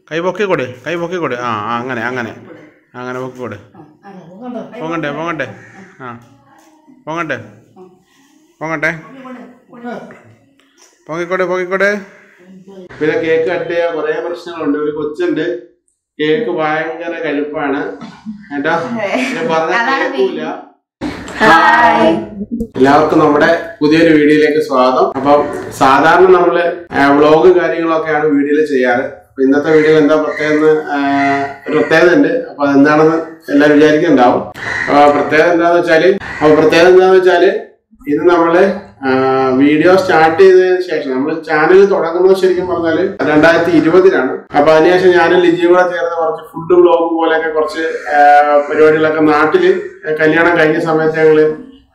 കൈ പൊക്കി കൊടു കൈ പൊക്കി കൊടു ആ ആ, അങ്ങനെ അങ്ങനെ അങ്ങനെ പൊക്കി കൊടു പൊങ്ങട്ടെ പൊങ്ങട്ടെ ആ പൊങ്ങട്ടെ പൊങ്ങട്ടെ പൊങ്ങിക്കോട്ടെ പൊങ്ങിക്കോട്ടെ പിന്നെ കേക്ക് കട്ട് ചെയ്യാൻ കുറേ പ്രശ്നങ്ങളുണ്ട് ഒരു കൊച്ചുണ്ട് കേക്ക് ഭയങ്കര കഴുപ്പാണ് കേട്ടോ പിന്നെ പറഞ്ഞാൽ കേൾക്കൂല എല്ലാവർക്കും നമ്മുടെ പുതിയൊരു വീഡിയോയിലേക്ക് സ്വാഗതം അപ്പം സാധാരണ നമ്മള് വ്ളോഗ് കാര്യങ്ങളൊക്കെയാണ് വീഡിയോയിൽ ചെയ്യാറ് അപ്പൊ ഇന്നത്തെ വീഡിയോയിൽ എന്താ പ്രത്യേകത എന്ന്, ആ, ഒരു പ്രത്യേകത ഉണ്ട് അപ്പൊ അതെന്താണെന്ന് എല്ലാവരും വിചാരിക്കുന്നുണ്ടാവും അപ്പൊ പ്രത്യേകത എന്താന്ന് വെച്ചാല് അപ്പൊ പ്രത്യേകത എന്താന്ന് വെച്ചാല് ഇത് നമ്മള് വീഡിയോ സ്റ്റാർട്ട് ചെയ്തതിന് ശേഷം നമ്മൾ ചാനൽ തുടങ്ങുന്നത് ശരിക്കും പറഞ്ഞാല് രണ്ടായിരത്തി ഇരുപതിലാണ് അപ്പൊ അതിനുശേഷം ഞാനും ലിജിയും കൂടെ ചേർന്ന് കുറച്ച് ഫുഡ് വ്ളോഗ് പോലെയൊക്കെ കുറച്ച് ആ, പരിപാടികളൊക്കെ നാട്ടില് കല്യാണം കഴിഞ്ഞ സമയത്ത് ഞങ്ങള്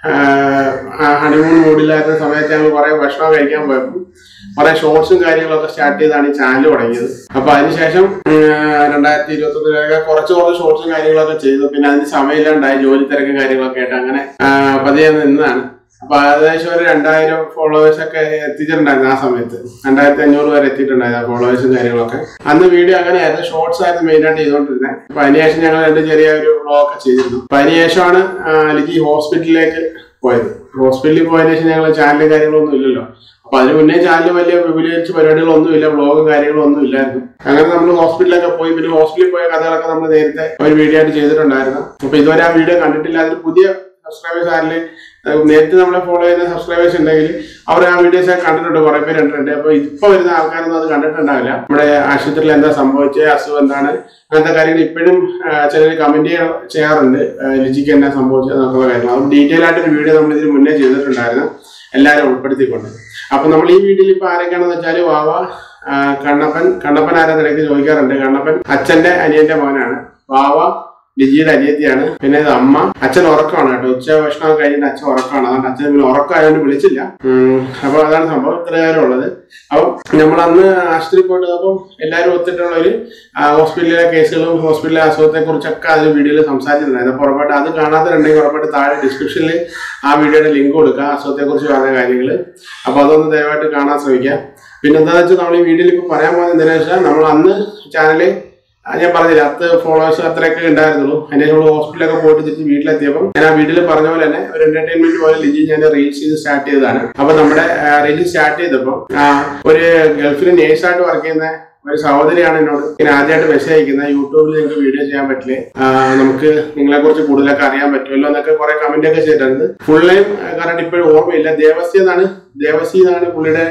ഹണിമൂൺ മൂഡിലായിരുന്ന സമയത്ത് ഞങ്ങൾ കുറെ ഭക്ഷണം കഴിക്കാൻ പോയപ്പോൾ കുറെ ഷോർട്സും കാര്യങ്ങളൊക്കെ സ്റ്റാർട്ട് ചെയ്താണ് ഈ ചാനൽ തുടങ്ങിയത് അപ്പൊ അതിനുശേഷം രണ്ടായിരത്തി ഇരുപത്തി ഒന്നിലൊക്കെ കുറച്ച് കുറച്ച് ഷോർട്സും കാര്യങ്ങളൊക്കെ ചെയ്തു പിന്നെ അതിന് സമയമില്ലാണ്ടായി ജോലി തിരക്കും കാര്യങ്ങളൊക്കെ ആയിട്ട് അങ്ങനെ ആ, പതിയെ നിന്നതാണ് അപ്പൊ ഏകദേശം ഒരു രണ്ടായിരം ഫോളോവേഴ്സ് ഒക്കെ എത്തിച്ചിട്ടുണ്ടായിരുന്നു ആ സമയത്ത് രണ്ടായിരത്തി അഞ്ഞൂറ് വരെ എത്തിയിട്ടുണ്ടായിരുന്നു ആ ഫോളോവേഴ്സും കാര്യങ്ങളൊക്കെ അന്ന് വീഡിയോ അങ്ങനെയായിരുന്നു ഷോർട്സ് ആയിരുന്നു മെയിൻ ആയിട്ട് ചെയ്തുകൊണ്ടിരുന്നത് അപ്പൊ അതിനുശേഷം ഞങ്ങൾ രണ്ട് ചെറിയ ഒരു വ്ളോഗ് ഒക്കെ ചെയ്തിരുന്നു അപ്പൊ അതിനുശേഷമാണ് ആ, ലിജി ഹോസ്പിറ്റലിലേക്ക് പോയത് ഹോസ്പിറ്റലിൽ പോയതിനു ശേഷം ഞങ്ങൾ ചാനലും കാര്യങ്ങളൊന്നും ഇല്ലല്ലോ അപ്പൊ അതിന് മുന്നേ ചാനൽ വലിയ വിപുലീകരിച്ച പരിപാടികളൊന്നും ഇല്ല വ്ളോഗും കാര്യങ്ങളും ഒന്നും ഇല്ലായിരുന്നു അങ്ങനെ നമ്മൾ ഹോസ്പിറ്റലിലൊക്കെ പോയി പിന്നെ ഹോസ്പിറ്റലിൽ പോയ കഥകളൊക്കെ നമ്മൾ നേരത്തെ ഒരു വീഡിയോ ആയിട്ട് ചെയ്തിട്ടുണ്ടായിരുന്നു അപ്പൊ ഇതുവരെ ആ വീഡിയോ കണ്ടിട്ടില്ല അതിൽ പുതിയ സബ്സ്ക്രൈബേഴ്സ് ആരിൽ നേരത്തെ നമ്മളെ ഫോളോ ചെയ്യുന്ന സബ്സ്ക്രൈബേഴ്സ് ഉണ്ടെങ്കിൽ അവർ ആ വീഡിയോസ് ഒക്കെ കണ്ടിട്ടുണ്ട് കുറെ പേര് കണ്ടിട്ടുണ്ട് അപ്പൊ ഇപ്പൊ വരുന്ന ആൾക്കാരൊന്നും അത് കണ്ടിട്ടുണ്ടാവില്ല നമ്മുടെ ആശുപത്രിയിൽ എന്താ സംഭവിച്ചത് അസുഖം എന്താണ് അങ്ങനത്തെ കാര്യങ്ങൾ ഇപ്പോഴും ചിലർ കമന്റ് ചെയ്യാറുണ്ട് ആ, ലിജിക്ക് എന്നാ സംഭവിച്ചത് എന്നൊക്കെയുള്ള കാര്യങ്ങൾ അതുകൊണ്ട് ഡീറ്റെയിൽ ആയിട്ട് ഒരു വീഡിയോ നമ്മൾ ഇതിന് മുന്നേ ചെയ്തിട്ടുണ്ടായിരുന്നു എല്ലാവരും ഉൾപ്പെടുത്തിക്കൊണ്ട് അപ്പൊ നമ്മൾ ഈ വീഡിയോയിൽ ഇപ്പൊ ആരൊക്കെയാണെന്ന് വെച്ചാൽ വാവ ആ, കണ്ണപ്പൻ കണ്ണപ്പൻ ആരാന്ന് ഇടയ്ക്ക് ചോദിക്കാറുണ്ട് കണ്ണപ്പൻ അച്ഛന്റെ അനിയന്റെ മോനാണ് വാവ ലിജിയുടെ അനിയത്തിയാണ് പിന്നെ ഇത് അമ്മ അച്ഛൻ ഉറക്കമാണ് കേട്ടോ ഉച്ച ഭക്ഷണം കഴിഞ്ഞിട്ട് അച്ഛൻ ഉറക്കമാണ് അതുകൊണ്ട് അച്ഛൻ പിന്നെ ഉറക്കമായതുകൊണ്ട് വിളിച്ചില്ല ഉം, അപ്പൊ അതാണ് സംഭവം ഇത്ര കാര്യം ഉള്ളത് അപ്പം നമ്മൾ അന്ന് ആശുപത്രി പോയിട്ട് അപ്പം എല്ലാവരും ഒത്തിട്ടുള്ള ഒരു ആ, ഹോസ്പിറ്റലിലെ കേസുകളും ഹോസ്പിറ്റലിലെ അസുഖത്തെ കുറിച്ചൊക്കെ അതിൽ വീഡിയോയിൽ സംസാരിച്ചിട്ടുണ്ടായിരുന്നു അപ്പൊ ഉറപ്പായിട്ട് അത് കാണാത്തവരുണ്ടെങ്കിൽ ഉറപ്പായിട്ട് താഴെ ഡിസ്ക്രിപ്ഷനിൽ ആ വീഡിയോയുടെ ലിങ്ക് കൊടുക്കുക അസുഖത്തെ കുറിച്ച് പറഞ്ഞ കാര്യങ്ങൾ അപ്പൊ അതൊന്ന് ദയവായിട്ട് കാണാൻ ശ്രമിക്കുക പിന്നെ എന്താണെന്ന് വെച്ചാൽ നമ്മൾ ഈ വീഡിയോയിൽ ഇപ്പൊ പറയാൻ പോകുന്നത് എന്താണെന്ന് വെച്ചാൽ നമ്മൾ അന്ന് ചാനല് ആ, ഞാൻ പറഞ്ഞില്ല പത്ത് ഫോളോവേഴ്സ് അത്രയൊക്കെ ഉണ്ടായിരുന്നുള്ളൂ അതിനെ നമ്മൾ ഹോസ്പിറ്റലൊക്കെ പോയിട്ട് തിരിച്ച് വീട്ടിലെത്തിയപ്പോൾ ഞാൻ ആ വീട്ടിൽ പറഞ്ഞ പോലെ തന്നെ ഒരു എന്റർടൈൻമെന്റ് പോലെ ലിജി ഞാൻ റീൽസ് ചെയ്ത് സ്റ്റാർട്ട് ചെയ്തതാണ് അപ്പൊ നമ്മുടെ റീൽസ് സ്റ്റാർട്ട് ചെയ്തപ്പോൾ ആ, ഒരു ഗൾഫിൽ നേഴ്സായിട്ട് വർക്ക് ചെയ്യുന്ന ഒരു സഹോദരിയാണ് എന്നോട് ഇങ്ങനെ ആദ്യമായിട്ട് മെസ്സേജ് അയക്കുന്നത് യൂട്യൂബിൽ നിങ്ങൾക്ക് വീഡിയോ ചെയ്യാൻ പറ്റില്ലേ ആ, നമുക്ക് നിങ്ങളെ കുറിച്ച് കൂടുതലൊക്കെ അറിയാൻ പറ്റുമല്ലോ എന്നൊക്കെ കുറെ കമന്റ് ഒക്കെ ചെയ്തിട്ടുണ്ട് ഫുൾ നെയിം കറക്റ്റ് ഇപ്പോഴും ഓർമ്മയില്ല ദേവസി എന്നാണ് ദേവസി എന്നാണ് പുള്ളിയുടെ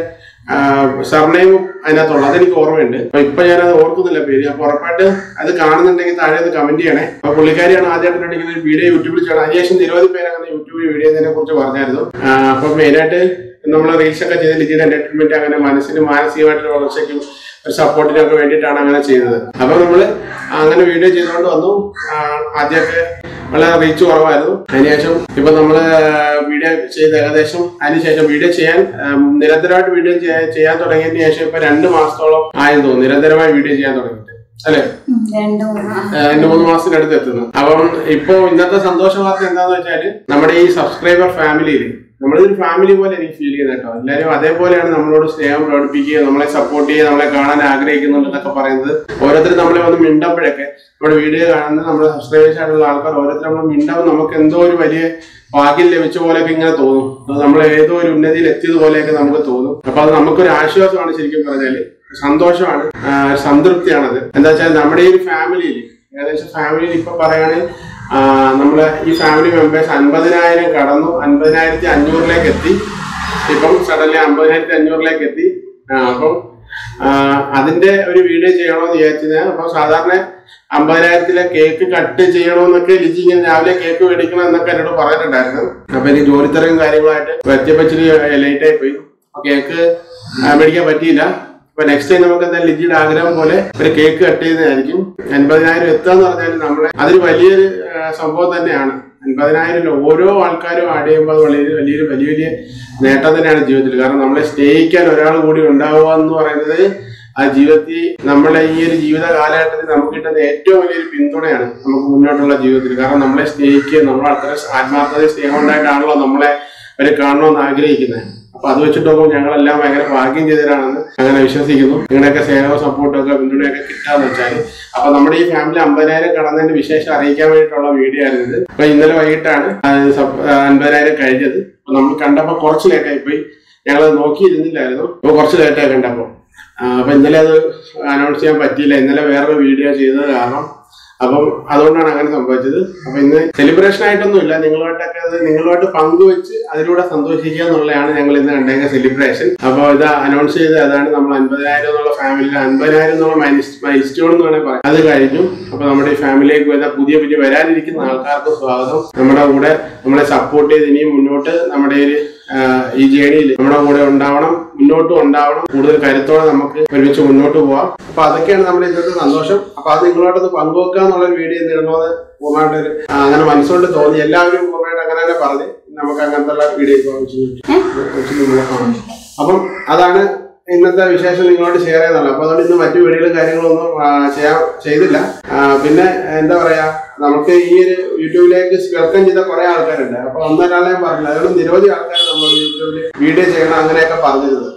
സർനെയിമും അതിനകത്തുള്ളത് അതെനിക്ക് ഓർമ്മയുണ്ട് അപ്പൊ ഇപ്പൊ ഞാനത് ഓർക്കുന്നില്ല പേര് അപ്പൊ ഉറപ്പായിട്ട് അത് കാണുന്നുണ്ടെങ്കിൽ താഴെ ഒന്ന് കമന്റ് ചെയ്യണേ അപ്പൊ പുള്ളിക്കാരിയാണ് ആദ്യമായിട്ട് ഇങ്ങനെ ഒരു വീഡിയോ യൂട്യൂബിൽ ചെയ്യണം അതിനുശേഷം നിരവധി പേര് അങ്ങനെ യൂട്യൂബിൽ വീഡിയോ ചെയ്തതിനെ കുറിച്ച് പറഞ്ഞായിരുന്നു ആ, അപ്പൊ മെയിനായിട്ട് നമ്മൾ റീൽസ് ഒക്കെ ചെയ്ത് ലിജിയുടെ എന്റർടൈൻമെന്റ് അങ്ങനെ മനസ്സിന് മാനസികമായിട്ടുള്ള വളർച്ചയ്ക്കും ഒരു സപ്പോർട്ടിനൊക്കെ വേണ്ടിയിട്ടാണ് അങ്ങനെ ചെയ്തത് അപ്പൊ നമ്മള് അങ്ങനെ വീഡിയോ ചെയ്തുകൊണ്ട് വന്നു ആ, ആദ്യമൊക്കെ വളരെ റീച്ച് കുറവായിരുന്നു അതിനുശേഷം ഇപ്പൊ നമ്മള് വീഡിയോ ചെയ്ത് ഏകദേശം അതിനുശേഷം വീഡിയോ ചെയ്യാൻ ഉം, നിരന്തരമായിട്ട് വീഡിയോ ചെയ്യാൻ തുടങ്ങിയതിന് ശേഷം ഇപ്പൊ രണ്ട് മാസത്തോളം ആയെന്ന് തോന്നുന്നു നിരന്തരമായി വീഡിയോ ചെയ്യാൻ തുടങ്ങിയിട്ട് അല്ലെ രണ്ടു മൂന്ന് രണ്ട് മൂന്ന് മാസത്തിനടുത്ത് എത്തുന്നു അപ്പം ഇപ്പൊ ഇന്നത്തെ സന്തോഷ വാർത്ത എന്താന്ന് വെച്ചാല് നമ്മുടെ ഈ സബ്സ്ക്രൈബർ ഫാമിലിയിൽ നമ്മളൊരു ഫാമിലി പോലെ എനിക്ക് ഫീൽ ചെയ്യുന്നത് കേട്ടോ എല്ലാവരും അതേപോലെയാണ് നമ്മളോട് സ്നേഹം പ്രകടിപ്പിക്കുക നമ്മളെ സപ്പോർട്ട് ചെയ്യുക നമ്മളെ കാണാൻ ആഗ്രഹിക്കുന്നുണ്ടെന്നൊക്കെ പറയുന്നത് ഓരോരുത്തർ നമ്മളെ വന്ന് മിണ്ടുമ്പോഴൊക്കെ നമ്മുടെ വീഡിയോ കാണുന്ന നമ്മുടെ സബ്സ്ക്രൈബേഴ്സ് ആയിട്ടുള്ള ആൾക്കാർ ഓരോരുത്തർ നമ്മൾ മിണ്ടുമ്പോൾ നമുക്ക് എന്തോ ഒരു വലിയ ഭാഗ്യം ലഭിച്ച പോലെയൊക്കെ ഇങ്ങനെ തോന്നും അത് നമ്മൾ ഏതോ ഒരു ഉന്നതിയിൽ എത്തിയത് പോലെയൊക്കെ നമുക്ക് തോന്നും അപ്പൊ അത് നമുക്കൊരു ആശ്വാസമാണ് ശരിക്കും പറഞ്ഞാല് സന്തോഷമാണ് ആ, സംതൃപ്തിയാണത് എന്താ വെച്ചാൽ നമ്മുടെ ഈ ഒരു ഫാമിലിയിൽ ഏകദേശം ഫാമിലിയിൽ ഇപ്പൊ പറയുകയാണെങ്കിൽ ആ, നമ്മളെ ഈ ഫാമിലി മെമ്പേഴ്സ് അൻപതിനായിരം കടന്നു അൻപതിനായിരത്തി അഞ്ഞൂറിലേക്ക് എത്തി ഇപ്പം സഡൻലി അമ്പതിനായിരത്തി അഞ്ഞൂറിലേക്ക് എത്തി ആ, അപ്പം ആ, അതിന്റെ ഒരു വീഡിയോ ചെയ്യണമെന്ന് വിചാരിച്ചത് അപ്പൊ സാധാരണ അമ്പതിനായിരത്തിലെ കേക്ക് കട്ട് ചെയ്യണമെന്നൊക്കെ ലിജി ഇങ്ങനെ രാവിലെ കേക്ക് മേടിക്കണം എന്നൊക്കെ എന്നോട് പറഞ്ഞിട്ടുണ്ടായിരുന്നു അപ്പൊ എനിക്ക് ജോലിത്തിരക്കും കാര്യങ്ങളായിട്ട് എത്തിയപ്പോ ഇച്ചിരി ലേറ്റ് ആയി പോയി അപ്പൊ കേക്ക് ആ, മേടിക്കാൻ പറ്റിയില്ല അപ്പൊ നെക്സ്റ്റ് ടൈം നമുക്ക് എന്തായാലും ലിജിയുടെ ആഗ്രഹം പോലെ ഒരു കേക്ക് കട്ട് ചെയ്യുന്നതായിരിക്കും അൻപതിനായിരം എത്തുക എന്ന് പറഞ്ഞാൽ നമ്മളെ അതൊരു വലിയൊരു ആ, സംഭവം തന്നെയാണ് അൻപതിനായിരം ഓരോ ആൾക്കാരും ആഡ് ചെയ്യുമ്പോൾ അത് വളരെ വലിയൊരു വലിയ വലിയ നേട്ടം തന്നെയാണ് ജീവിതത്തിൽ കാരണം നമ്മളെ സ്നേഹിക്കാൻ ഒരാൾ കൂടി ഉണ്ടാവുക എന്ന് പറയുന്നത് ആ ജീവിതത്തിൽ നമ്മളെ ഈ ഒരു ജീവിത കാലഘട്ടത്തിൽ നമുക്ക് കിട്ടുന്ന ഏറ്റവും വലിയൊരു പിന്തുണയാണ് നമുക്ക് മുന്നോട്ടുള്ള ജീവിതത്തിൽ കാരണം നമ്മളെ സ്നേഹിക്കുക നമ്മളെ അത്ര ആത്മാർത്ഥത സ്നേഹം ഉണ്ടായിട്ടാണല്ലോ നമ്മളെ അവർ കാണണമെന്ന് ആഗ്രഹിക്കുന്നത് അപ്പൊ അത് വെച്ചിട്ട് നോക്കുമ്പോൾ ഞങ്ങളെല്ലാം ഭയങ്കര ഭാഗ്യം ചെയ്തവരാണെന്ന് അങ്ങനെ വിശ്വസിക്കുന്നു നിങ്ങളുടെയൊക്കെ സ്നേഹവും സപ്പോർട്ടും ഒക്കെ പിന്തുണയൊക്കെ കിട്ടാന്ന് വെച്ചാൽ അപ്പൊ നമ്മുടെ ഈ ഫാമിലി അമ്പതിനായിരം കടന്നതിന്റെ വിശേഷം അറിയിക്കാൻ വേണ്ടിയിട്ടുള്ള വീഡിയോ ആയിരുന്നു ഇത് അപ്പൊ ഇന്നലെ വൈകിട്ടാണ് അത് സപ്- ആ, അൻപതിനായിരം കഴിഞ്ഞത് അപ്പൊ നമ്മൾ കണ്ടപ്പോ കുറച്ച് ലേറ്റ് ആയിപ്പോയി ഞങ്ങൾ നോക്കിയിരുന്നില്ലായിരുന്നു അപ്പൊ കുറച്ച് ലേറ്റ് ആയി കണ്ടപ്പോ ആ, അപ്പൊ ഇന്നലെ അത് അനൗൺസ് ചെയ്യാൻ പറ്റിയില്ല ഇന്നലെ വേറൊരു വീഡിയോ ചെയ്തത് കാരണം അപ്പം അതുകൊണ്ടാണ് അങ്ങനെ സംഭവിച്ചത് അപ്പൊ ഇന്ന് സെലിബ്രേഷൻ ആയിട്ടൊന്നുമില്ല നിങ്ങളുമായിട്ടൊക്കെ അത് നിങ്ങളുമായിട്ട് പങ്കുവെച്ച് അതിലൂടെ സന്തോഷിക്കുക എന്നുള്ളതാണ് ഞങ്ങൾ ഇന്ന് കണ്ടേക്ക സെലിബ്രേഷൻ അപ്പോൾ ഇത് അനൗൺസ് ചെയ്ത് അതാണ് നമ്മൾ അൻപതിനായിരം എന്നുള്ള ഫാമിലിയിൽ അൻപതിനായിരം എന്നുള്ള മൈൽ സ്റ്റോൺ എന്ന് വേണമെങ്കിൽ പറയാം അത് കഴിഞ്ഞു അപ്പൊ നമ്മുടെ ഈ ഫാമിലിയിലേക്ക് വരുന്ന പുതിയ പുതിയ വരാനിരിക്കുന്ന ആൾക്കാർക്ക് സ്വാഗതം നമ്മുടെ കൂടെ നമ്മളെ സപ്പോർട്ട് ചെയ്ത് ഇനിയും മുന്നോട്ട് നമ്മുടെ ഒരു ആഹ് ഈ ജേണിയിൽ നമ്മുടെ കൂടെ ഉണ്ടാവണം മുന്നോട്ടും ഉണ്ടാവണം കൂടുതൽ കരുത്തോടെ നമുക്ക് ഒരുമിച്ച് മുന്നോട്ട് പോവാം അപ്പൊ അതൊക്കെയാണ് നമ്മുടെ ഇന്നത്തെ സന്തോഷം അപ്പൊ അത് നിങ്ങളോടൊന്ന് പങ്കുവെക്കുക എന്നുള്ള ഒരു വീഡിയോ ഇടണമെന്ന് പൂർണ്ണമായിട്ട് ഒരു ആ, അങ്ങനെ മനസ്സുകൊണ്ട് തോന്നി എല്ലാവരും പൂർണ്ണമായിട്ട് അങ്ങനെ തന്നെ പറഞ്ഞ് നമുക്ക് അങ്ങനത്തെ ഉള്ള വീഡിയോ നോക്കാം അപ്പം അതാണ് ഇന്നത്തെ വിശേഷം നിങ്ങളോട് ഷെയർ ചെയ്യുന്നുള്ളൂ അപ്പൊ അതുകൊണ്ട് ഇന്ന് മറ്റു വീഡിയോകളും കാര്യങ്ങളൊന്നും ആ, ചെയ്യാൻ ചെയ്തില്ല ആ, പിന്നെ എന്താ പറയാ നമുക്ക് ഈ ഒരു യൂട്യൂബിലേക്ക് വെൽക്കം ചെയ്ത കുറെ ആൾക്കാരുണ്ട് അപ്പൊ ഒന്നൊരാളെ ഞാൻ പറഞ്ഞില്ല അതുകൊണ്ട് നിരവധി ആൾക്കാർ നമ്മൾ യൂട്യൂബിൽ വീഡിയോ ചെയ്യണം അങ്ങനെയൊക്കെ പറഞ്ഞിരുന്നത്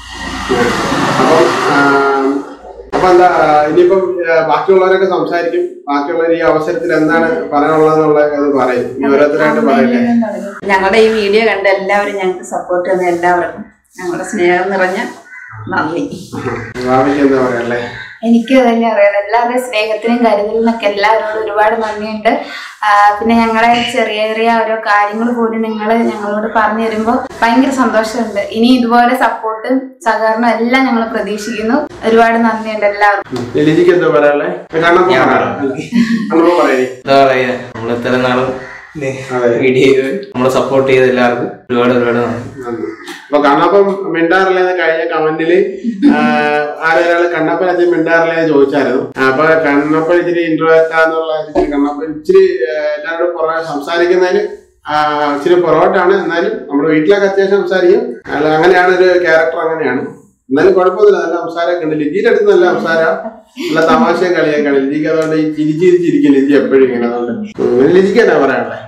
അപ്പം ആ, അപ്പൊ എന്താ ആ, ഇനിയിപ്പം ആ, ബാക്കിയുള്ളവരൊക്കെ സംസാരിക്കും ബാക്കിയുള്ളവർ ഈ അവസരത്തിൽ എന്താണ് പറയാനുള്ളതെന്നുള്ള അത് പറയും ഇനി ഓരോരുത്തരായിട്ട് പറയട്ടെ ഞങ്ങളുടെ ഈ വീഡിയോ കണ്ട എല്ലാവരും ഞങ്ങൾക്ക് സപ്പോർട്ട് ചെയ്യുന്ന എല്ലാവർക്കും ഞങ്ങളുടെ സ്നേഹം നിറഞ്ഞ നന്ദി ഭാവിക്ക് എന്താ പറയാ എനിക്ക് തന്നെ അറിയാം എല്ലാവരുടെയും സ്നേഹത്തിനും കരുതലിനൊക്കെ എല്ലാവരോടും ഒരുപാട് നന്ദിയുണ്ട് ആ, പിന്നെ ഞങ്ങളെ ചെറിയ ചെറിയ ഓരോ കാര്യങ്ങൾ പോലും നിങ്ങൾ ഞങ്ങളോട് പറഞ്ഞു തരുമ്പോൾ ഭയങ്കര സന്തോഷമുണ്ട് ഇനി ഇതുപോലെ സപ്പോർട്ടും സഹകരണവും എല്ലാം ഞങ്ങൾ പ്രതീക്ഷിക്കുന്നു ഒരുപാട് നന്ദിയുണ്ട് എല്ലാവർക്കും ലിജിക്ക് എന്താ പറയാനുള്ളേ കണ്ണപ്പ കണ്ണപ്പ പറയേ എന്താ പറയാ നമ്മൾ ഇത്ര നാളും അതെ. വീഡിയോ ചെയ്ത് നമ്മളെ സപ്പോർട്ട് ചെയ്ത എല്ലാവർക്കും ഒരുപാട് ഒരുപാട് നന്ദി നന്ദി. അപ്പൊ കണ്ണപ്പം മിണ്ടാറില്ലെന്ന് കഴിഞ്ഞ കമന്റില് ആരൊരാള് കണ്ണപ്പൻ അധികം മിണ്ടാറില്ലെന്ന് ചോദിച്ചായിരുന്നു അപ്പൊ കണ്ണപ്പൻ ഇച്ചിരി ഇൻട്രോവേർട്ട് എന്നുള്ള ഇച്ചിരി കണ്ണപ്പൻ ഇച്ചിരി ആ, എല്ലാവരോടും പുറമെ സംസാരിക്കുന്നതിന് ആ, ഇച്ചിരി പുറകോട്ടാണ് എന്നാലും നമ്മുടെ വീട്ടിലൊക്കെ അത്യാവശ്യം സംസാരിക്കും അല്ല, അങ്ങനെയാണ് ഒരു ക്യാരക്ടർ അങ്ങനെയാണ് എന്നാലും കുഴപ്പമൊന്നുമില്ല നല്ല സംസാരമൊക്കെ ഉണ്ട് ലിജിയുടെ അടുത്ത് നല്ല സംസാരം നല്ല തമാശയും കളിയൊക്കെയാണ് ലിജിക്ക് അതുകൊണ്ട് ഈ ചിരി ചിരിച്ചിരിക്കും ലിജി എപ്പോഴും ഇങ്ങനെ അതുകൊണ്ട് ഉം, ലിജിക്ക് എന്നാ പറയാനുള്ളത്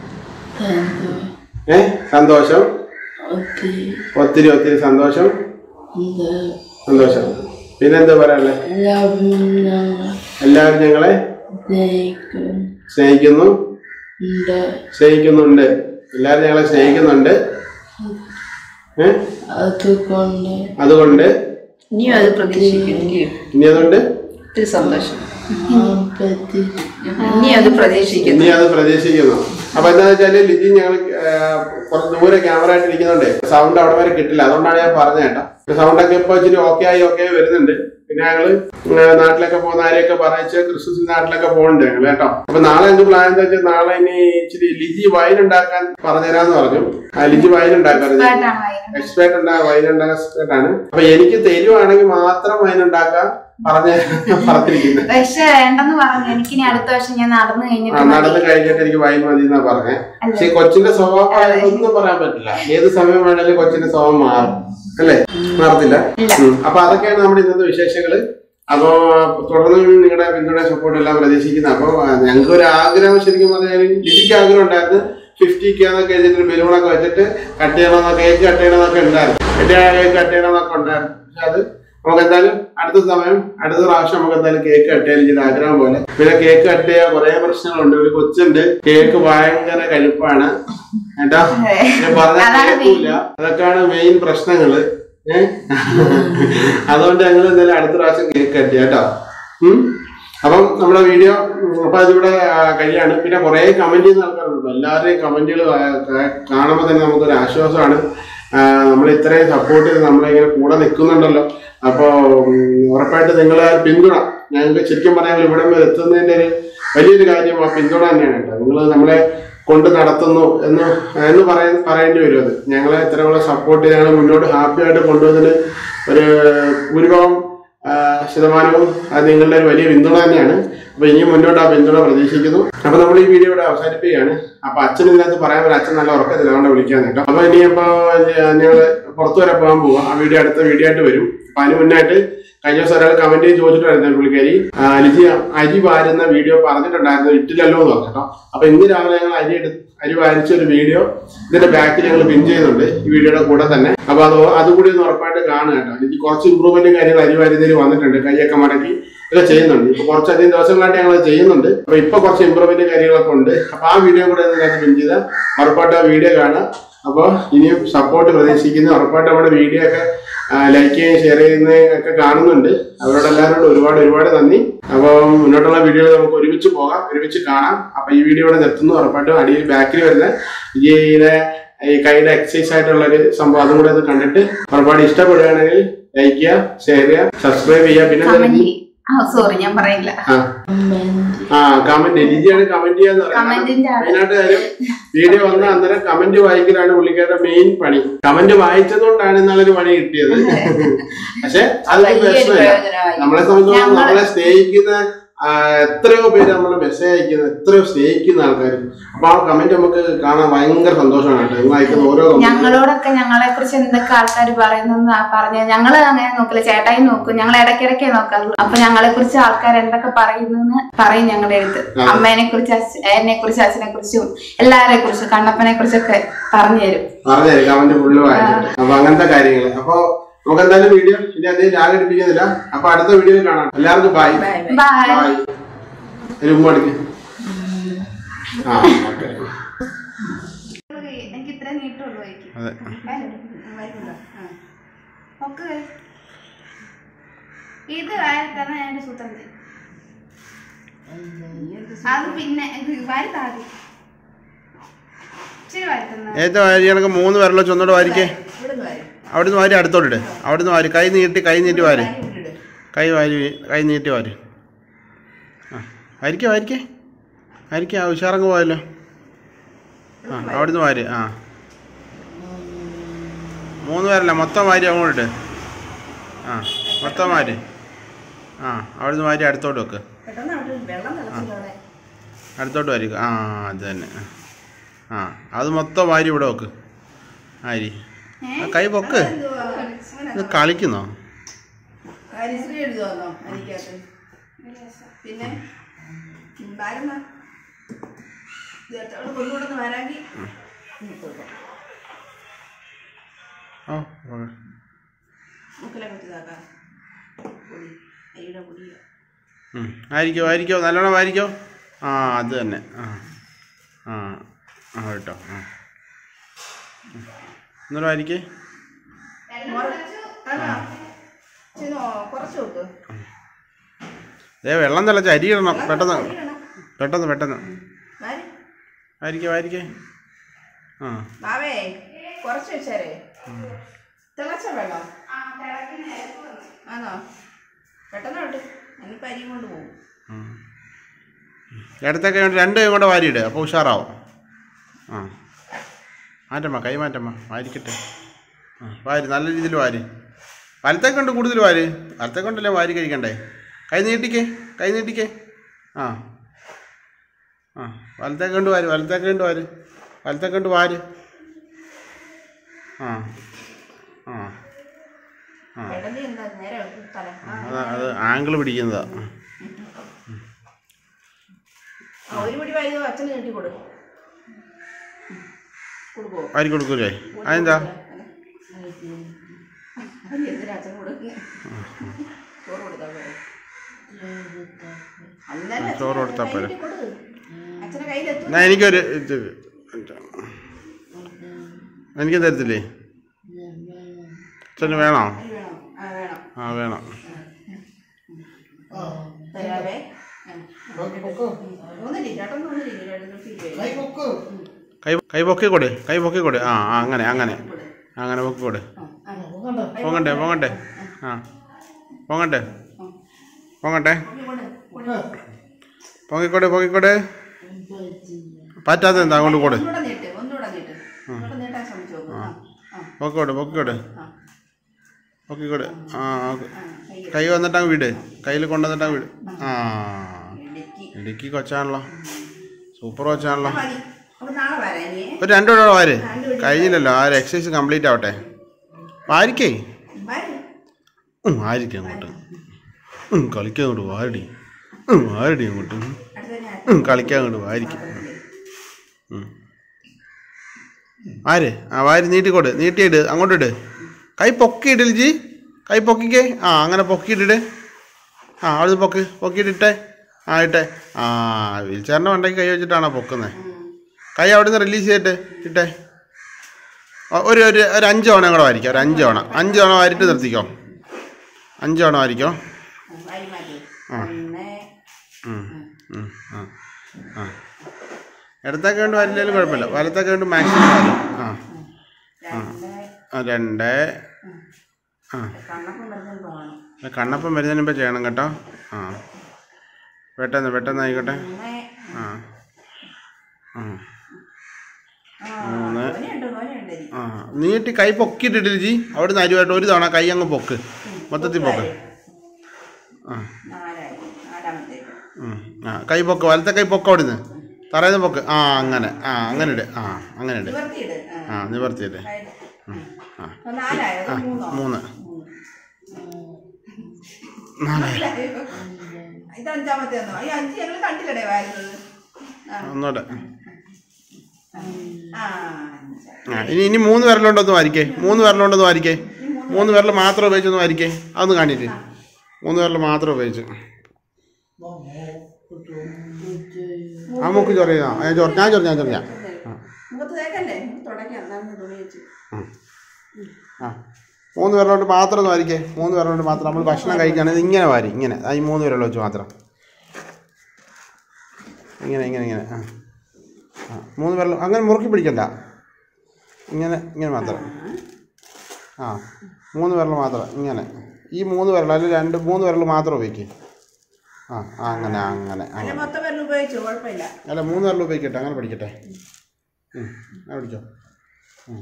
ഏ സന്തോഷം ഒത്തിരി ഒത്തിരി സന്തോഷം സന്തോഷം പിന്നെന്താ പറയാനുള്ളത് എല്ലാവരും ഞങ്ങളെ സ്നേഹിക്കുന്നു സ്നേഹിക്കുന്നുണ്ട് എല്ലാവരും ഞങ്ങളെ സ്നേഹിക്കുന്നുണ്ട് ഏ അതുകൊണ്ട് അതുകൊണ്ട് ഇനിയും അത് പ്രതീക്ഷിക്കുന്നു ഇനി അതുകൊണ്ട് ഒത്തിരി സന്തോഷം ഞാൻ പ്രതി ഇനി അത് പ്രതീക്ഷിക്കുന്നു ഇനി അത് പ്രതീക്ഷിക്കുന്നു അപ്പൊ എന്താന്ന് വെച്ചാല് ലിജി ഞങ്ങൾ കുറച്ച് ദൂരെ ക്യാമറ ആയിട്ട് ഇരിക്കുന്നുണ്ട് സൗണ്ട് അവിടെ വരെ കിട്ടില്ല അതുകൊണ്ടാണ് ഞാൻ പറഞ്ഞത് കേട്ടോ സൗണ്ട് ഒക്കെ ഇപ്പൊ ഇച്ചിരി ഓക്കെ ആയി ഓക്കെ ആയി വരുന്നുണ്ട് പിന്നെ ഞങ്ങള് ആ, നാട്ടിലൊക്കെ പോകുന്ന ആരെയൊക്കെ പറയിച്ച് ക്രിസ്മസ് നാട്ടിലൊക്കെ പോകുന്നുണ്ട് ഞങ്ങൾ കേട്ടോ അപ്പൊ നാളെ എന്ത് പ്ലാൻ എന്താ വെച്ചാൽ നാളെ ഇനി ഇച്ചിരി ലിജി വൈൻ ഉണ്ടാക്കാൻ പറഞ്ഞുതരാന്ന് പറഞ്ഞു ആ ലിജി വൈൻ ഉണ്ടാക്കാൻ ഇഷ്ടമായിട്ടാണ് വായന. എക്സ്പേർട്ട് ഉണ്ടാ വൈൻ ഉണ്ടാക്കാൻ എക്സ്പേർട്ട് ആണ് അപ്പൊ എനിക്ക് തരുവാണെങ്കിൽ മാത്രം വൈൻ ഉണ്ടാക്കാൻ പറഞ്ഞ പറഞ്ഞിരിക്കുന്നത് പക്ഷെ വേണ്ടെന്ന് പറഞ്ഞു എനിക്കിനി അടുത്ത വർഷം ഞാൻ നടന്നു ആ, കഴിഞ്ഞിട്ട് നടന്ന് മതി. കഴിഞ്ഞിട്ട് എനിക്ക് വൈൻ മതി എന്നാ പറഞ്ഞേ അല്ല. പക്ഷെ കൊച്ചിന്റെ സ്വഭാവം ഒന്നും പറയാൻ പറ്റില്ല ഏത് സമയം വേണേലും കൊച്ചിന്റെ സ്വഭാവം മാറും അല്ലേ മാറത്തില്ല ഇല്ല. ഉം. അപ്പൊ അതൊക്കെയാണ് നമ്മുടെ ഇന്നത്തെ വിശേഷങ്ങള് അപ്പോ തുടർന്ന് നിങ്ങളുടെ പിന്തുണ സപ്പോർട്ട് എല്ലാം പ്രതീക്ഷിക്കുന്നത് അപ്പൊ ഞങ്ങൾക്ക് ഒരു ആഗ്രഹം ശരിക്കും പറഞ്ഞാൽ ലിജിക്ക് ആഗ്രഹം ഉണ്ടായിരുന്നു ഫിഫ്റ്റി കെ എന്നൊക്കെ എഴുതിയിട്ട് ബലൂണൊക്കെ വെച്ചിട്ട് കട്ട് ചെയ്യണമെന്നൊക്കെ കേക്ക് കട്ട് ചെയ്യണമെന്നൊക്കെ ഉണ്ടായിരുന്നു കേക്ക് കട്ട് ചെയ്യണമെന്നൊക്കെ ഉണ്ടായിരുന്നു പക്ഷെ അത് നമുക്ക് എന്തായാലും അടുത്ത സമയം അടുത്ത പ്രാവശ്യം നമുക്ക് എന്തായാലും കേക്ക് കട്ട് ചെയ്യാൻ ചെയ്ത ആഗ്രഹം പോലെ പിന്നെ കേക്ക് കട്ട് ചെയ്യാൻ കുറെ പ്രശ്നങ്ങളുണ്ട് ഒരു കൊച്ചുണ്ട് കേക്ക് ഭയങ്കര കഴുപ്പാണ് കേട്ടോ ഞാൻ പറഞ്ഞാൽ അതാണ് കേൾക്കൂല അതൊക്കെയാണ് മെയിൻ പ്രശ്നങ്ങള് ഏഹ് അതുകൊണ്ട് ഞങ്ങൾ എന്തായാലും അടുത്ത പ്രാവശ്യം കേക്ക് കട്ട് ചെയ്യാം കേട്ടോ ഉം. അപ്പം നമ്മുടെ വീഡിയോ അപ്പൊ അതിവിടെ ആ, കഴിയാണ് പിന്നെ കുറെ കമന്റ് ചെയ്യുന്ന ആൾക്കാരുണ്ട് എല്ലാവരുടെയും കമന്റുകൾ കാണുമ്പോൾ തന്നെ നമുക്കൊരു ആശ്വാസമാണ് നമ്മൾ ഇത്രയും സപ്പോർട്ട് ചെയ്ത് നമ്മളിങ്ങനെ കൂടെ നിൽക്കുന്നുണ്ടല്ലോ അപ്പോൾ ഉറപ്പായിട്ട് നിങ്ങളെ പിന്തുണ ഞങ്ങൾക്ക് ശരിക്കും പറയാൻ ഇവിടെ വരെ എത്തുന്നതിന്റെ ഒരു വലിയൊരു കാര്യം ആ പിന്തുണ തന്നെയാണ് കേട്ടോ നിങ്ങൾ നമ്മളെ കൊണ്ട് നടത്തുന്നു എന്ന് എന്ന് പറയ പറയേണ്ടി വരും അത് ഞങ്ങളെ ഇത്രയുള്ള സപ്പോർട്ട് ചെയ്ത് ഞങ്ങൾ മുന്നോട്ട് ഹാപ്പി ആയിട്ട് കൊണ്ടുവന്നതിന് ഒരു ഭൂരിഭാഗം ആ, ശതമാനവും അത് നിങ്ങളുടെ ഒരു വലിയ പിന്തുണ തന്നെയാണ് അപ്പൊ ഇനിയും മുന്നോട്ട് ആ പിന്തുണ പ്രതീക്ഷിക്കുന്നു അപ്പൊ നമ്മൾ ഈ വീഡിയോ ഇവിടെ അവസാനിപ്പിക്കുകയാണ് അപ്പൊ അച്ഛൻ ഇതിനകത്ത് പറയാൻ പറ്റും അച്ഛൻ നല്ല ഉറക്കത്തിൽ അതുകൊണ്ട് വിളിക്കാൻ കേട്ടോ അപ്പൊ ഇനിയിപ്പോ ഞങ്ങൾ പുറത്തു വരെ പോകാൻ പോവാം ആ വീഡിയോ അടുത്ത വീഡിയോ ആയിട്ട് വരും അപ്പൊ അതിന് മുന്നായിട്ട് കഴിഞ്ഞ ദിവസം ഒരാൾ കമന്റ് ചെയ്ത് ചോദിച്ചിട്ടുണ്ടായിരുന്നു പുള്ളിക്കാരി ആ, ലിജി അരി വാരുന്ന വീഡിയോ പറഞ്ഞിട്ടുണ്ടായിരുന്നു ഇട്ടില്ലല്ലോ എന്ന് പറഞ്ഞു കേട്ടോ അപ്പൊ ഇന്ന് രാവിലെ ഞങ്ങൾ അരി എടുത്ത് അരി വാരിച്ച ഒരു വീഡിയോ ഇതിന്റെ ബാക്കിൽ ഞങ്ങൾ പിൻ ചെയ്യുന്നുണ്ട് ഈ വീഡിയോയുടെ കൂടെ തന്നെ അപ്പൊ അത് അതുകൂടി ഒന്ന് ഉറപ്പായിട്ട് കാണുക കേട്ടോ ലിജി കുറച്ച് ഇമ്പ്രൂവ്മെന്റും കാര്യങ്ങൾ അരി വാരുന്നതിൽ വന്നിട്ടുണ്ട് കൈയൊക്കെ മടക്കി ഇതൊക്കെ ചെയ്യുന്നുണ്ട് ഇപ്പൊ കുറച്ചധികം ദിവസങ്ങളായിട്ട് ഞങ്ങൾ ചെയ്യുന്നുണ്ട് അപ്പൊ ഇപ്പൊ കുറച്ച് ഇമ്പ്രൂവ്മെന്റ് കാര്യങ്ങളൊക്കെ ഉണ്ട് അപ്പൊ ആ വീഡിയോ കൂടെ ഇതിനകത്ത് പിൻ ചെയ്താൽ ഉറപ്പായിട്ട് ആ വീഡിയോ കാണുക അപ്പോൾ ഇനിയും സപ്പോർട്ട് പ്രതീക്ഷിക്കുന്നു ഉറപ്പായിട്ട് നമ്മുടെ വീഡിയോ ഒക്കെ ലൈക്ക് ചെയ്യുകയും ഷെയർ ചെയ്യുന്നതും ഒക്കെ കാണുന്നുണ്ട് അവരോട് എല്ലാവരോടും ഒരുപാട് ഒരുപാട് നന്ദി അപ്പോൾ മുന്നോട്ടുള്ള വീഡിയോകൾ നമുക്ക് ഒരുമിച്ച് പോകാം ഒരുമിച്ച് കാണാം അപ്പൊ ഈ വീഡിയോ ഇവിടെ നിർത്തുന്നു ഉറപ്പായിട്ടും അടിയിൽ ബാക്കിൽ വരുന്ന വിജയിയുടെ ഈ കൈയുടെ എക്സസൈസ് ആയിട്ടുള്ള ഒരു സംഭവം അതും കൂടെ ഒന്ന് കണ്ടിട്ട് ഒരുപാട് ഇഷ്ടപ്പെടുകയാണെങ്കിൽ ലൈക്ക് ചെയ്യുക ഷെയർ ചെയ്യുക സബ്സ്ക്രൈബ് ചെയ്യുക പിന്നെ കമന്റ് ആ സോറി ഞാൻ പറയില്ല ആ കമന്റ് ആ കമന്റ് ലിജിയാണ് കമന്റ് ചെയ്യാന്ന് പറയുന്നത് കമന്റിന്റെ ആള് മെയിനായിട്ട് കാര്യം വീഡിയോ വന്ന അന്നേരം കമന്റ് വായിക്കലാണ് പുള്ളിക്കാരുടെ മെയിൻ പണി കമന്റ് വായിച്ചതുകൊണ്ടാണ് ഇന്നാളൊരു പണി കിട്ടിയത് പക്ഷെ അത് വലിയൊരു പ്രശ്നമില്ല പ്രയോജനമായി നമ്മളെ സംബന്ധിച്ചോളം ഞങ്ങള് നമ്മളെ സ്നേഹിക്കുന്ന ആ, എത്രയോ പേര് നമ്മളെ മെസ്സേജ് അയക്കുന്ന എത്രയോ സ്നേഹിക്കുന്ന ആൾക്കാർ അപ്പൊ ആ കമന്റ് നമുക്ക് കാണാൻ ഭയങ്കര സന്തോഷമാണ് കേട്ടോ നിങ്ങൾ അയക്കുന്ന ഓരോ comment ഉം. ഞങ്ങളോടൊക്കെ ഞങ്ങളെ കുറിച്ച് എന്തൊക്കെ ആൾക്കാർ പറയുന്നെന്ന് പറഞ്ഞ ഞങ്ങള് അങ്ങനെ നോക്കില്ല ചേട്ടായി നോക്കും ഞങ്ങൾ ഇടയ്ക്കിടയ്ക്കേ നോക്കാറുള്ളൂ അപ്പൊ ഞങ്ങളെ കുറിച്ച് ആൾക്കാർ എന്തൊക്കെ പറയുന്നെന്ന് പറയും ഞങ്ങളുടെ അടുത്ത് അതെ. അമ്മേനെ കുറിച്ച് എന്നെ കുറിച്ച് അച്ഛനെ കുറിച്ചും എല്ലാരെ കുറിച്ചും കണ്ണപ്പനെ കുറിച്ചൊക്കെ പറഞ്ഞു തരും പറഞ്ഞുതരും കമന്റ് ഫുള്ള് വായിച്ചിട്ട് അപ്പൊ അങ്ങനത്തെ കാര്യങ്ങൾ അപ്പൊ നമുക്ക് എന്തായാലും വീഡിയോ ഇനി അധികം രാഗം എടുപ്പിക്കുന്നില്ല അപ്പൊ അടുത്ത വീഡിയോയിൽ കാണാം എല്ലാവർക്കും bye bye bye bye bye ഒരു ഉമ്മ അടിക്ക് ആ ഓക്കെ എനിക്ക് ഇത്ര നീട്ടുള്ളൂ അതെ ഇത് തന്നെ ഞാൻ സൂത്രം തരും അത് പിന്നെ ഇത് വാരി താഴെ ഇച്ചിരി വാരി തന്നെ ഏറ്റവും വാരി കണക്ക് മൂന്ന് പേരല്ലോ ചൊന്നോട് വാരിക്കേ അവിടുന്ന് വാരി അടുത്തോട്ടിട്ട് അവിടുന്ന് വാരി കൈ നീട്ടി കൈ നീട്ടി വാരി കൈ വാരി കൈ നീട്ടി വാരി ആ വാരിക്കേ വാരിക്കേ വാരിക്കേ ആ ഉഷാറങ്ങ് പോയല്ലോ ആ അവിടുന്ന് വാരി ആ മൂന്ന് പേരല്ല മൊത്തം വാരി അങ്ങോട്ടിട്ട് ആ മൊത്തം വാരി ആ അവിടുന്ന് വാരി അടുത്തോട്ട് വെക്ക് അടുത്തോട്ട് വാരിക്ക ആ അത് തന്നെ ആ അത് മൊത്തം വാരി ഇവിടെ വെക്ക് ആരി ആ കൈ പൊക്ക് ഇത് കളിക്കുന്നോ ഹരിശ്രീ എഴുതുവാന്നോ എനിക്കകത്ത് പിന്നെ ഉണ്ടായിരുന്ന കൊണ്ടുകൊടുന്ന് വരാങ്കി ഓ ഓ. മുക്കിലെ കുത്തിതാക്കാം പൊടി അരിയുടെ പൊടിയോ ഉം. ആയിരിക്കോ ആയിരിക്കോ നല്ലോണം വാരിക്കോ ആ അത് തന്നെ ആ ആ ആ കേട്ടോ ആ ഉം. ഒന്നുകൂടെ വാരിക്കേ ചെന്നോ കുറച്ച് നോക്ക് ദേ വെള്ളം തിളച്ച് അരി ഇടണം പെട്ടെന്ന് പെട്ടെന്ന് പെട്ടെന്ന് വാരി വാരിക്കേ വാരിക്കേ ആ മാവേ കുറച്ച് വെച്ചാരേ തിളച്ച വെള്ളം ആണോ പെട്ടെന്ന് വിട്ട് എന്നിപ്പോൾ അരിയും കൊണ്ട് പോകും ഉം. ഇടത്തൊക്കെ വേണ്ടി രണ്ട് കൈ കൂടെ വാരിയിട് അപ്പോൾ ഉഷാറാവും ആ മാറ്റമ്മ കൈ മാറ്റമ്മ വാരിക്കട്ടെ ആ വാരി നല്ല രീതിയിൽ വാരി വലത്തെ കൊണ്ട് കൂടുതൽ വാരി വലത്തെ കൊണ്ടല്ലേ വാരി കഴിക്കണ്ടേ കൈ നീട്ടിക്കേ കൈ നീട്ടിക്കേ ആ ആ വലത്തെ കൊണ്ട് വാരി വലത്തെ കൊണ്ട് വാരി വലത്തെ കൊണ്ട് വാരി ആ ആ ആ ഇടലി എന്താ നേരെ തല ആ അത് അത് ആംഗിൾ പിടിക്കുന്നതാ ആ, ഒരു പിടി വൈദ്യുതി അച്ഛന് കെട്ടി കൊടു കൊടുക്കുവോ വാരി കൊടുക്കൂലേ അതെന്താ അത് എന്തിനാ അച്ഛൻ കൊടുക്കുന്നത് ചോറ് കൊടുത്താൽ പോരെ അന്നേരം അച്ഛന് ചോറ് കൊടുത്താൽ പോരെ. കയ്യിൽ കൊടുക്ക്. അച്ഛനെ കയ്യിലെത്തും എന്നാ എനിക്കൊരു ഇത് എനിക്ക് തരത്തില്ലേ അച്ഛന് വേണോ വേണം ആ വേണം ആ വേണം തരാവേ ഒന്നില്ല ചേട്ടൻ ഒന്നില്ല രണ്ട് കൈ കൈ പൊക്കി കൊടു കൈ പൊക്കി കൊടു ആ ആ, അങ്ങനെ അങ്ങനെ അങ്ങനെ പൊക്കി കൊടു പൊങ്ങട്ടെ പൊങ്ങട്ടെ ആ പൊങ്ങട്ടെ പൊങ്ങട്ടെ പൊങ്ങിക്കോടെ പൊങ്ങിക്കോടെ പറ്റാത്ത എന്താ അങ്ങോട്ട് കൊടു ഒന്നുകൂടെ നീട്ട് ഒന്നുകൂടെ നീട്ട് ഒന്നുകൂടെ നീട്ടാൻ ശ്രമിച്ചു നോക്ക് ആ ആ പൊക്കിക്കോട് പൊക്കിക്കോട് ആ പൊക്കിക്കോട് ആ ഓക്കെ. ആ കയ്യിൽ കൈ വന്നിട്ടങ്ങ് വീട് കയ്യിൽ കൊണ്ടുവന്നിട്ടങ്ങ് വീട് ആ ഇടുക്കി ഇടുക്കി കൊച്ചാണല്ലോ സൂപ്പർ കൊച്ചാണല്ലോ മതി അപ്പൊ നാളെ വരാം ഇനി ഒരു രണ്ടു കൂടെ വാര് കഴിഞ്ഞില്ലല്ലോ ആ ഒരു എക്സസൈസ് കംപ്ലീറ്റ് ആവട്ടെ വാരിക്കേ വരും ഉം, ആയിരിക്കും അങ്ങോട്ട് ഉം, കളിക്കാൻ അങ്ങോട്ട് വാരടി ഉം, വാരടി അങ്ങോട്ട് ഉം, കളിക്കാൻ അങ്ങോട്ട് വാരിക്കും ഉം. ആര് ആ വാരി നീട്ടിക്കോട് നീട്ടിയിട് അങ്ങോട്ടിട് കൈ പൊക്കിയിട് ലിജി കൈ പൊക്കിക്കേ ആ അങ്ങനെ പൊക്കിയിട്ടിട് ആ അവിടുന്ന് പൊക്ക് പൊക്കിയിട്ടിട്ടെ ആ ഇട്ടെ ആ വീൽ ചെയറിൻ്റെ വണ്ടയ്ക്ക് കൈ വെച്ചിട്ടാണോ പൊക്കുന്നത് കൈ അവിടുന്ന് റിലീസ് ചെയ്തിട്ട് ഇട്ടെ ഒ- ഒരു ഒരു ഒരു അഞ്ച് തവണ കൂടെ വാരിക്കാം ഒരു അഞ്ച് തവണ അഞ്ച് തവണ വാരിട്ട് നിർത്തിക്കോ അഞ്ച് തവണ വാരിക്കോ വരി മാറ്റി ആ. ഒന്ന് ഉം, ഉം, ആ ആ ഇടത്തൊക്കെ കൊണ്ട് വരില്ലെങ്കിലും കുഴപ്പമില്ല വലത്തൊക്കെ കൊണ്ട് മാക്സിമം വാരി ആ രണ്ട് ആ, രണ്ട് ആ കണ്ണപ്പം വരുന്നത് തോന്നണം ഇത് കണ്ണപ്പം വരുന്നതിന് മുമ്പ് ചെയ്യണം കേട്ടോ ആ പെട്ടെന്ന് പെട്ടെന്ന് ആയിക്കോട്ടെ മൂന്ന് ആ ആ ആ മൂന്ന്. തോനെയുണ്ട് തോനെയുണ്ട് ഇനി. ആ നീട്ടി കൈ പൊക്കിയിട്ടിട്ട് ജി അവിടുന്ന് അരിവായിട്ട് ഒരു തവണ കൈ അങ്ങ് പൊക്ക് മൊത്തത്തിൽ പൊക്ക് ആ നാലായി നാലാമത്തേക്ക് ഉം. ആ കൈ പൊക്ക് വലത്തെ കൈ പൊക്ക് അവിടുന്ന് തറയുന്ന പൊക്ക് ആ അങ്ങനെ ആ അങ്ങനെ ഇട് ആ അങ്ങനെ ഇട് നിവർത്തിയിട് ആ. ആ നിവർത്തിയിട് ആയിട്ട്. ആ അപ്പൊ നാലായോ അതോ മൂന്നോ മൂന്ന് മൂന്ന്. നാലായി ഇത് അഞ്ചാമത്തെ ഒന്നോ ഈ അഞ്ച് ഞങ്ങൾ കണ്ടില്ലടേ വാരുന്നത് ആ ഒന്നോടെ ആ അഞ്ച്. ആ ഇനി ഇനി മൂന്ന് വിരലുണ്ടോന്ന് വാരിക്കേ മൂന്ന് വിരലുണ്ടോന്ന് വാരിക്കേ മൂന്ന് വിരൽ മാത്രം ഉപയോഗിച്ചൊന്ന് വാരിക്കേ അതൊന്ന് കാണിട്ട് മൂന്ന് വിരൽ മാത്രം ഉപയോഗിച്ച് ആ മൂക്ക് ചൊറിയാ ഞാൻ ചൊറി ഞാൻ ചൊറി ഞാൻ ചൊറിയാം മുഖത്ത് തേക്കല്ലേ തുടക്കാം എന്നാലും തുണി വെച്ച് ആ മൂന്ന് വിരലോട്ട് മാത്രം ഒന്ന് വാരിക്കേ മൂന്ന് വിരലോട്ട് മാത്രം നമ്മൾ ഭക്ഷണം കഴിക്കുകയാണെങ്കിൽ ഇങ്ങനെ വാരി ഇങ്ങനെ ആ ഈ മൂന്ന് വിരൽ വെച്ച് മാത്രം ഇങ്ങനെ ഇങ്ങനെ ഇങ്ങനെ ആ ആ മൂന്ന് വിരൽ അങ്ങനെ മുറുക്കി പിടിക്കണ്ട ഇങ്ങനെ ഇങ്ങനെ മാത്രം ആ മൂന്ന് വിരൽ മാത്രം ഇങ്ങനെ ഈ മൂന്ന് വിരൽ അല്ലെങ്കിൽ രണ്ട് മൂന്ന് വിരൽ മാത്രം ഉപയോഗിക്കുക ആ ആ, അങ്ങനെ അങ്ങനെ അല്ല അങ്ങനെ മൊത്തം പേരിൽ ഉപയോഗിച്ചു കുഴപ്പമില്ല അല്ല മൂന്ന് വിരൽ ഉപയോഗിക്കട്ടെ അങ്ങനെ പഠിക്കട്ടെ ഉം, അങ്ങനെ പിടിച്ചോ ഉം.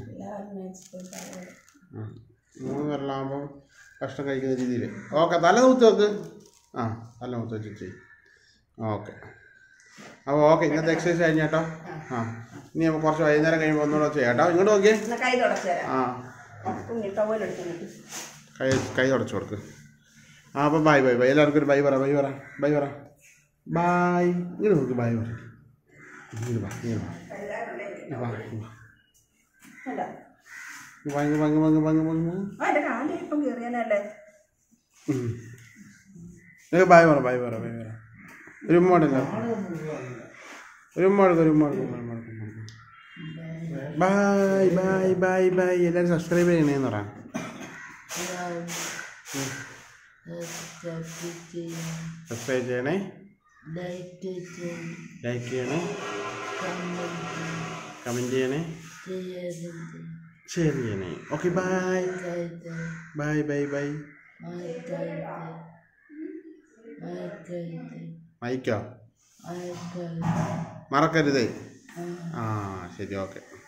ഉം. മൂന്ന് വിരലാകുമ്പം ഭക്ഷണം കഴിക്കുന്ന രീതിയിൽ ഓക്കെ തല നൂത്ത് വെക്ക് ആ തല നൂത്ത് വെച്ച് ചെയ്യും ഓക്കെ അപ്പോൾ ഓക്കെ ഇന്നത്തെ എക്സസൈസ് കഴിഞ്ഞ കേട്ടോ ആ ഇനി നമുക്ക് കുറച്ച് വൈകുന്നേരം കഴിയുമ്പോൾ ഒന്നുകൂടെ ചെയ്യാം കേട്ടോ ഇങ്ങോട്ട് നോക്കിയേ എന്നാ കൈ തുടച്ചു തരാം ആ തുണി ടവൽ എടുത്തു കൈ കൈ തുടച്ച് കൊടുക്ക് ആ അപ്പം ബൈ ബൈ ബൈ എല്ലാവർക്കും ഒരു ബൈ പറ ബൈ പറ ബൈ പറ ബൈ ഇങ്ങനെ നോക്ക് ബൈ പറ ഇങ്ങനെ വാ ഇങ്ങനെ വാ ഇങ്ങ് വാ, ഇങ്ങ് വാ. അല്ല ഇങ്ങ് വാ, ഇങ്ങ് വാ, ഇങ്ങ് വാ, ഇങ്ങ് വാ, ഇങ്ങ് വാ, ഇങ്ങ് വാ. ആ എൻ്റെ കാലിൽ ഇപ്പം കയറിയാലല്ലേ ഉം. നിങ്ങൾക്ക് ബൈ പറ ബൈ പറ ബൈ പറ ഒരു ഉമ്മ കൊടുക്ക ഒരു ഉമ്മ കൊടുക്ക ഒരു ഉമ്മ കൊടുക്ക ഉമ്മ കൊടുക്ക, ഉമ്മ കൊടുക്ക ബൈ ബൈ ബൈ ബൈ എല്ലാവരും സബ്സ്ക്രൈബ് ചെയ്യണേന്ന് പറയാം സബ്സ്ക്രൈബ് ചെയ്യണേ ലൈക്ക് ലൈക്ക് ചെയ്യണേ കമൻറ്റ് ചെയ്യണേ ചെയ്യരുത് ഷെയർ ചെയ്യണേ ഓക്കെ ബൈ ചെയ്ത് ബൈ ബൈ ബൈ മാറ്റരുത് മാറ്റരുത് മൈക്കോ മാറ്റരുത് മറക്കരുതേ ആ ശരി ഓക്കെ